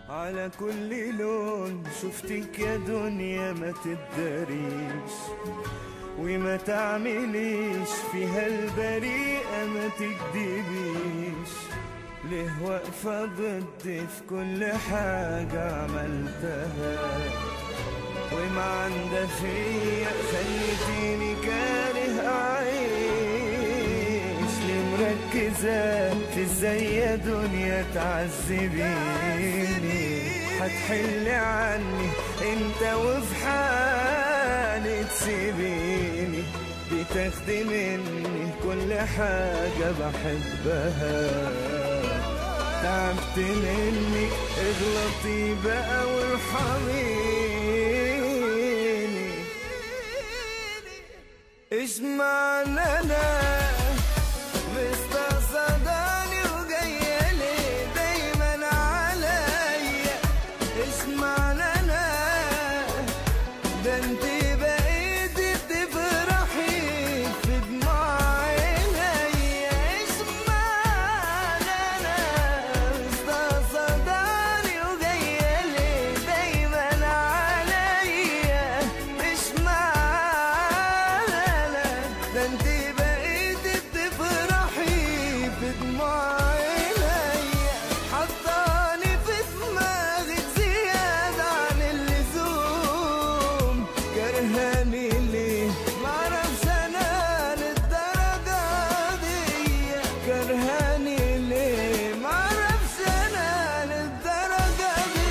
على كل لون شفتك يا دنيا ما تداريش وما تعمليش فيها البريئة ما تكدبيش ليه واقفة ضدي في كل حاجة عملتها وما عندها فيا خليتيني كاره أعيش ليه مركزة في ازاي يا دنيا تعذبيني هتحل عني انت وفي حالي تسيبيني بتاخدي مني كل حاجة بحبها تعبت منك اغلطي بقى وارحميني ايش معنى انا مستقصداني وجاية ليه دايما عليا ايش معنى انا ده انت بقيتي تفرحي في دموع عينيا ايش معنى انا مستقصداني وجاية ليه دايما عليا ايش معنى انا ده انت بقيتي بتفرحي في دموع عينيا حطاني في دماغك زيادة عن اللزوم كرهاني ليه معرفش انا للدرجة دي كرهاني ليه معرفش انا للدرجة دي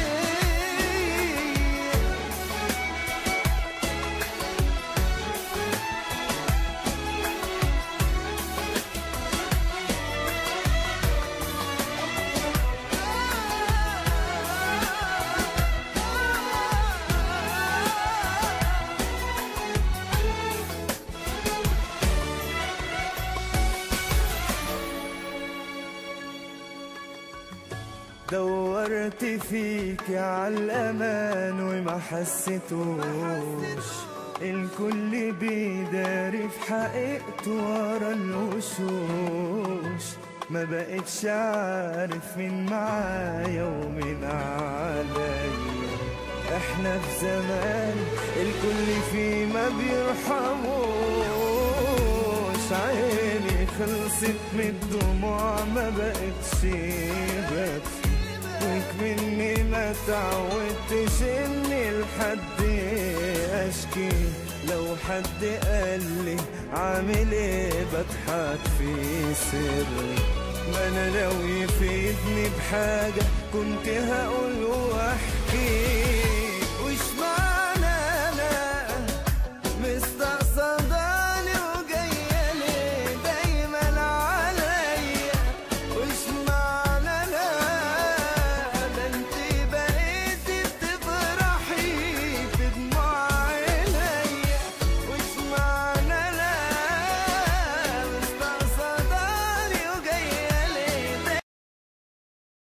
دورت فيك على الأمان وما حسيتوش الكل بيداري في حقيقته ورا الوشوش ما بقتش عارف مين معايا ومين عليا احنا في زمان الكل فيه ما بيرحموش عيني خلصت من الدموع ما بقتش بكفي وك مني ما تعودتش اني لحد اشكي لو حد قال لي عامل ايه بضحك في سري ما انا لو يفيدني بحاجة كنت هقول واحد